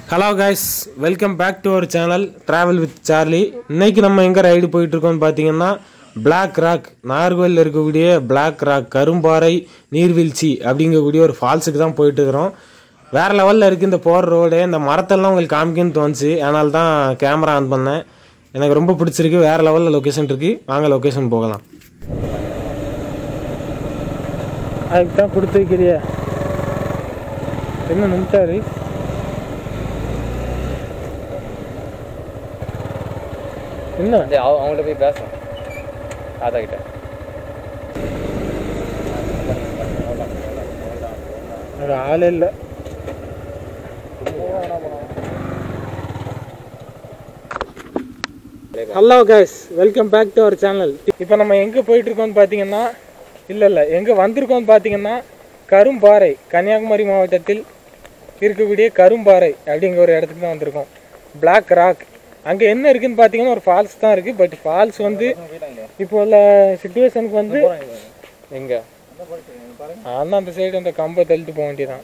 hello guys welcome back to our channel travel with Charlie இன்னைக்கு நம்ம எங்கே ride போயிட்டு இருக்கோம்னு பார்த்தீங்கன்னா பிளாக் ராக் நாகர்கோவில் இருக்கக்கூடிய பிளாக் ராக் கரும்பாறை நீர்வீழ்ச்சி அப்படிங்கக்கூடிய ஒரு ஃபால்ஸுக்கு தான் போயிட்டு இருக்கிறோம் வேற லெவலில் இருக்குது இந்த போகிற ரோடு இந்த மரத்தெல்லாம் உங்களுக்கு காமிக்கணும்னு தோணுச்சு அதனால தான் கேமரா ஆன் பண்ணேன் எனக்கு ரொம்ப பிடிச்சிருக்கு வேற லெவலில் லொக்கேஷன் இருக்கு வாங்க லொக்கேஷன் போகலாம் அதுக்கு தான் கொடுத்து வைக்கிறிய என்ன நிமிட்டாரு என்ன வந்து அவ- அவங்கள்ட்ட போய் பேசும் தாத்தா கிட்ட அது ஆளே இல்லை hello guys welcome back to our channel இப்போ நம்ம எங்கே போயிட்டு இருக்கோம்னு பார்த்தீங்கன்னா இல்லை இல்லை எங்கே வந்திருக்கோம்னு பார்த்தீங்கன்னா கரும்பாறை கன்னியாகுமரி மாவட்டத்தில் இருக்கக்கூடிய கரும்பாறை அப்படிங்கிற ஒரு இடத்துக்கு தான் வந்திருக்கோம் பிளாக் ராக் அங்கே என்ன இருக்குன்னு பார்த்தீங்கன்னா ஒரு ஃபால்ஸ் தான் இருக்குது பட் ஃபால்ஸ் வந்து இப்போ உள்ள சுச்சுவேஷனுக்கு வந்து எங்க அதான் அந்த சைடு அந்த கம்பை தள்ளிட்டு போக வேண்டியதான்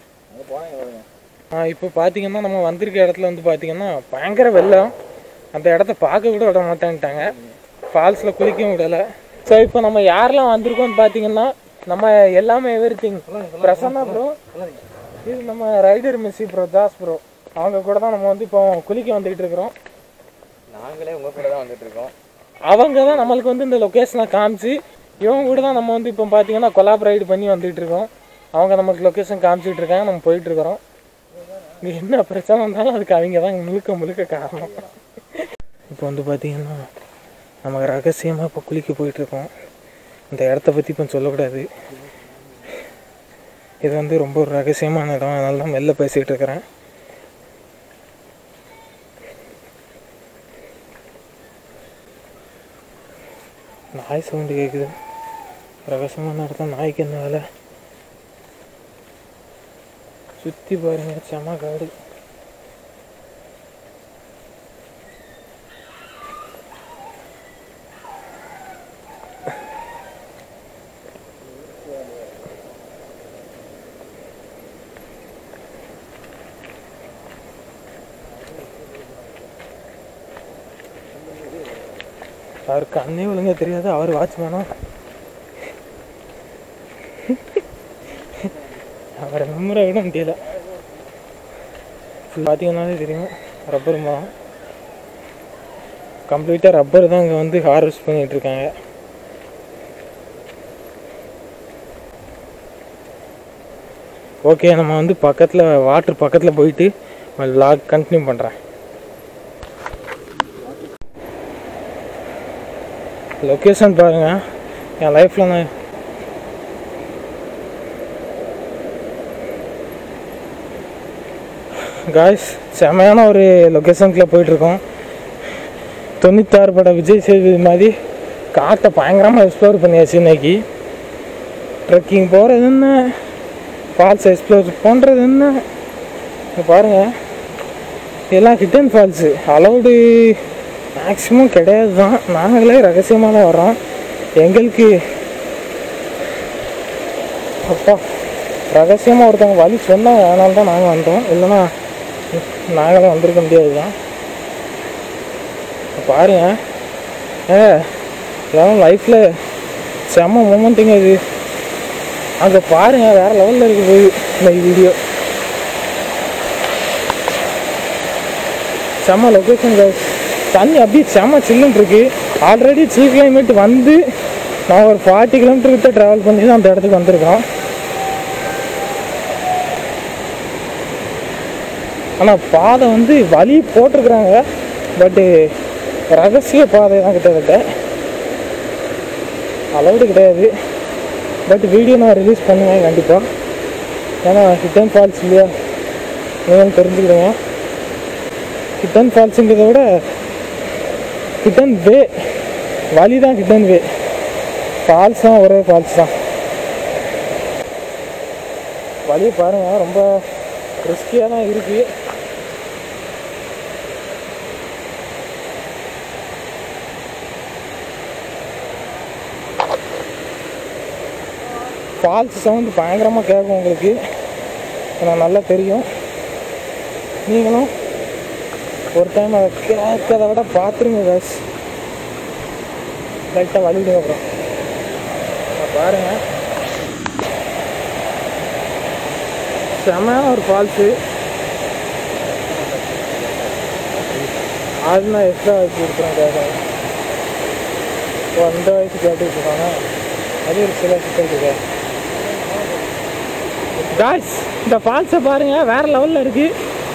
ஆ இப்போ பார்த்தீங்கன்னா நம்ம வந்திருக்க இடத்துல வந்து பார்த்தீங்கன்னா பயங்கர வெள்ளம் அந்த இடத்த பார்க்க கூட விட மாட்டேன்ட்டாங்க ஃபால்ஸில் குளிக்கவும் விடலை ஸோ இப்போ நம்ம யாரெல்லாம் வந்திருக்கோம்னு பார்த்தீங்கன்னா நம்ம எல்லாமே எவ்ரி திங் பிரசன்னா ப்ரோ இது நம்ம rider Missy bro Das bro அவங்க கூட தான் நம்ம வந்து இப்போ குளிக்க வந்துக்கிட்டு இருக்கிறோம் நாங்களே உங்க கூட தான் வந்துட்டு இருக்கோம் அவங்க தான் நம்மளுக்கு வந்து இந்த லொக்கேஷனை காமிச்சு இவங்க கூட தான் நம்ம வந்து இப்போ பார்த்தீங்கன்னா கொலாபரேட் பண்ணி வந்துட்டு இருக்கோம் அவங்க நமக்கு லொக்கேஷன் காமிச்சிட்டு இருக்காங்க நம்ம போயிட்டு இருக்கிறோம் இங்கே என்ன பிரச்சனை வந்தாலும் அதுக்கு அவங்க தான் முழுக்க முழுக்க காரணம் இப்போ வந்து பார்த்தீங்கன்னா நம்ம ரகசியமாக இப்போ குளிக்க போயிட்டு இருக்கோம் இந்த இடத்த பற்றி இப்போ சொல்லக்கூடாது இது வந்து ரொம்ப ஒரு ரகசியமான இடம் அதனால தான் மெல்ல பேசிகிட்டு இருக்கிறேன் நாய் சவுண்டு கேட்குது ரகசியமான இடத்துல நாய்க்கு என்ன வேலை சுற்றி பாருங்க செம காடு அவர் கண்ணே ஒழுங்கா தெரியாது அவர் வாட்ச்மேனா அவரை நம்புற விட முடியல பார்த்தீங்கன்னாலே தெரியும் ரப்பர் மரம் கம்ப்ளீட்டாக ரப்பர் தான் இங்கே வந்து ஹார்வெஸ்ட் பண்ணிட்டு இருக்காங்க ஓகே நம்ம வந்து பக்கத்தில் வாட்டர் பக்கத்தில் போயிட்டு லாக் கண்டினியூ பண்ணுறேன் லொக்கேஷன் பாருங்க என் லைஃப்பில் நான் காய்ஸ் செமையான ஒரு லொக்கேஷனுக்குள்ள போயிட்டுருக்கோம் தொண்ணூத்தாறு பட விஜய் சேதுபதி மாதிரி காட்டை பயங்கரமாக எக்ஸ்ப்ளோர் பண்ணியாச்சு இன்னைக்கு ட்ரெக்கிங் போகிறது என்ன ஃபால்ஸ் எக்ஸ்ப்ளோர் பண்ணுறது என்ன இங்க பாருங்க இதெல்லாம் ஹிட்டன் ஃபால்ஸு அலௌடு மேக்ஸிமம் கிடையாது தான் நாங்களே ரகசியமாக தான் வரோம் எங்களுக்கு அப்பா ரகசியமாக ஒருத்தவங்க வழி சொன்னாங்க அதனால தான் நாங்கள் வந்தோம் இல்லைன்னா நாங்களே வந்திருக்க முடியாது தான் பாருங்க ஏ இதெல்லாம் லைஃப்பில் செம்ம மூமெண்ட்டுங்க இது அங்கே பாருங்க வேற லெவலில் இருக்கு போய் இந்த வீடியோ செம்ம லொக்கேஷன் தண்ணி அப்படியே செம்ம சில்லுன்னு இருக்கு ஆல்ரெடி சில் கிளைமேட் வந்து நான் ஒரு ஃபார்ட்டி கிலோமீட்டர் கிட்ட ட்ராவல் பண்ணி தான் அந்த இடத்துக்கு வந்திருக்கோம் ஆனால் பாதை வந்து வழி போட்டிருக்கிறாங்க பட்டு ரகசிய பாதை தான் கிட்டத்தட்ட அலௌடு கிடையாது பட் வீடியோ நான் ரிலீஸ் பண்ணுவேன் கண்டிப்பாக ஏன்னா ஹிட்டன் ஃபால்ஸ் இல்லையா நீங்களும் தெரிஞ்சுக்கிடுங்க ஹிட்டன் ஃபால்ஸுங்கிறத விட ஹிட்டன் வே வழி தான் ஹிட்டன் வே ஃபால்ஸ் தான் ஒரே ஃபால்ஸ் தான் வழி பாருங்க ரொம்ப ரிஸ்கியாக தான் இருக்கு ஃபால்ஸ் சவுண்டு பயங்கரமாக கேட்கும் உங்களுக்கு எனக்கு நல்லா தெரியும் நீங்களும் ஒரு டைம் அதை கேட்கறத விட பார்த்துருங்க guys லைட்டாக வலிடுங்க அப்புறம் இங்க பாருங்க செமையான ஒரு ஃபால்ஸு அது நான் எக்ஸ்ட்ரா வச்சு கொடுக்குறேன் கேட்க அந்த வயசு கேட்டுக்கிட்டு இருக்காங்க அது ஒரு சில சிக்கல் காய்ஸ் இந்த ஃபால்ஸை பாருங்க வேற லெவலில் இருக்கு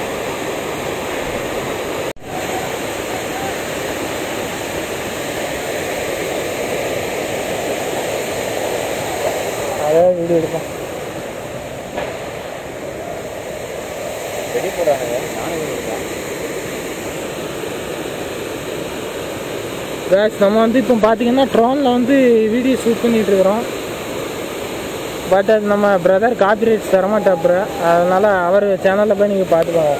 அதான் வீடியோ எடுப்போம் வெடி போடுறானுங்க நானும் இருக்கேன் கேஸ் நம்ம வந்து இப்போ பார்த்தீங்கன்னா ட்ரோனில் வந்து வீடியோ ஷூட் பண்ணிட்டு இருக்கிறோம் பட் அது நம்ம பிரதர் காப்பிரைட்ஸ் தரமாட்டாப்புற அதனால் அவர் சேனலில் போய் நீங்கள் பார்த்துக்கோங்க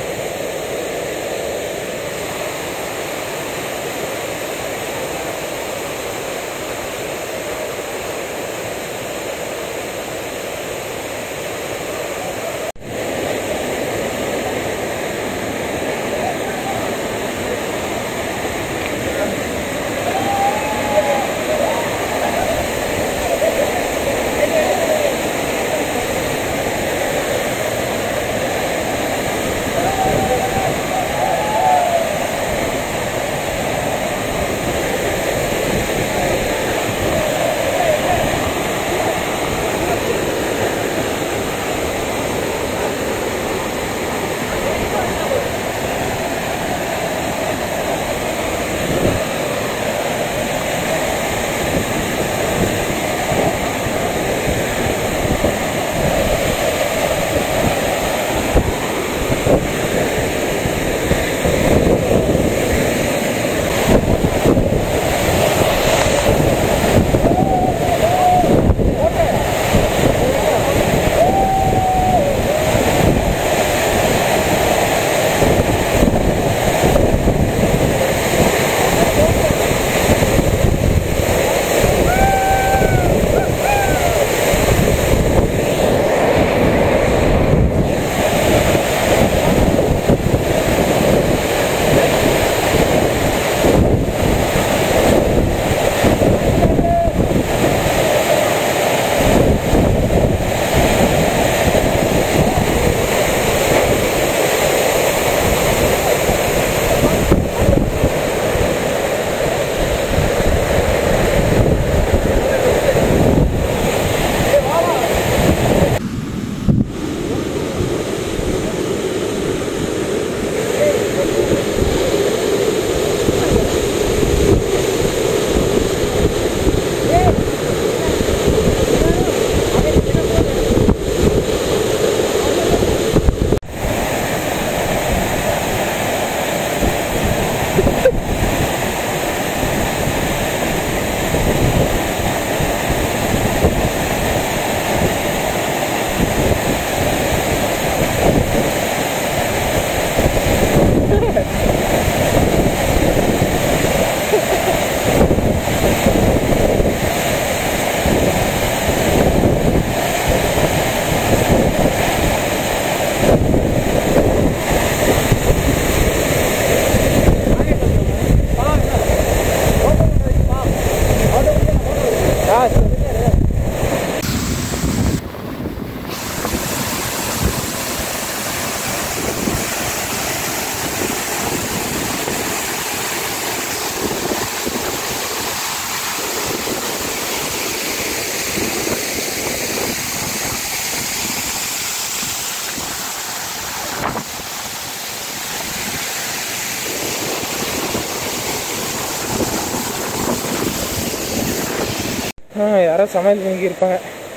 ஆ யாரோ சமையல் பண்ணிக்கிருப்பாங்க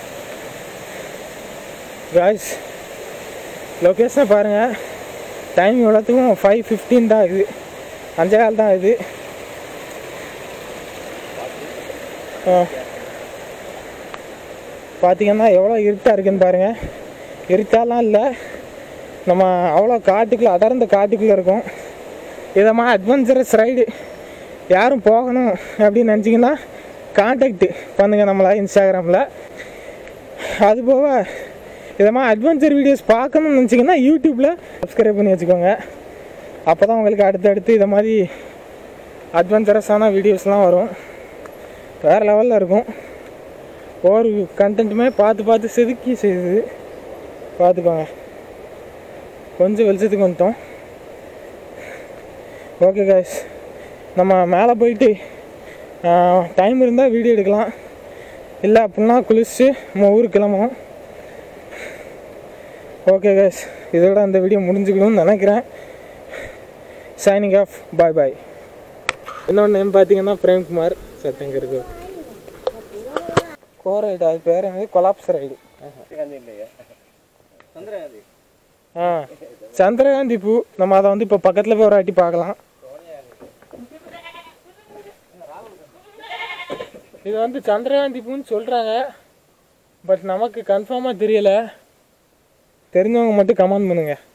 காய்ஸ் லொக்கேஷனை பாருங்கள் டைம் இவ்வளோத்துக்கும் ஃபைவ் ஃபிஃப்டீன் தான் இது அஞ்சே கால் தான் இது ஆ பார்த்தீங்கன்னா எவ்வளோ இருட்டாக இருக்குன்னு பாருங்கள் இருட்டாலாம் இல்லை நம்ம அவ்வளோ காட்டுக்குள்ளே அடர்ந்த காட்டுக்குள்ளே இருக்கோம் இதமாக அட்வென்ச்சரஸ் ரைடு யாரும் போகணும் அப்படின்னு நினச்சிங்கன்னா காண்டாக்ட் பண்ணுங்கள் நம்மளை இன்ஸ்டாகிராமில் அதுபோக இதை மாதிரி அட்வென்ச்சர் வீடியோஸ் பார்க்கணும்னு நினச்சிங்கன்னா யூடியூப்பில் சப்ஸ்கிரைப் பண்ணி வச்சுக்கோங்க அப்போ தான் உங்களுக்கு அடுத்தடுத்து இதை மாதிரி அட்வென்ச்சரஸான வீடியோஸ்லாம் வரும் வேறு லெவலில் இருக்கும் ஒவ்வொரு கண்டென்ட்டுமே பார்த்து பார்த்து செதுக்கி செய்யுது பார்த்துக்கோங்க கொஞ்சம் வெளிச்சத்துக்கு வந்துட்டோம் ஓகே காய்ஸ் நம்ம மேலே போயிட்டு டைம் இருந்தால் வீடியோ எடுக்கலாம் இல்லை அப்படின்னா குளிச்சுட்டு நம்ம ஊருக்கு கிளம்புவோம் ஓகே கைஸ் இதோட அந்த வீடியோ முடிஞ்சுக்கணும்னு நினைக்கிறேன் சைனிங் ஆஃப் பாய் பாய் இன்னொன்று நேம் பார்த்தீங்கன்னா பிரேம்குமார் சத்தங்க இருக்கு கோரைடு அது பேர் என்னது கொலாப்ஸ் ரைடு ஆ சந்திரகாந்தி பூ நம்ம அதை வந்து இப்போ பக்கத்தில் போய் ஒரு வாட்டி பார்க்கலாம் இது வந்து சந்திரகாந்தி பூன்னு சொல்கிறாங்க பட் நமக்கு கன்ஃபார்மாக தெரியல தெரிஞ்சவங்க மட்டும் கமெண்ட் பண்ணுங்கள்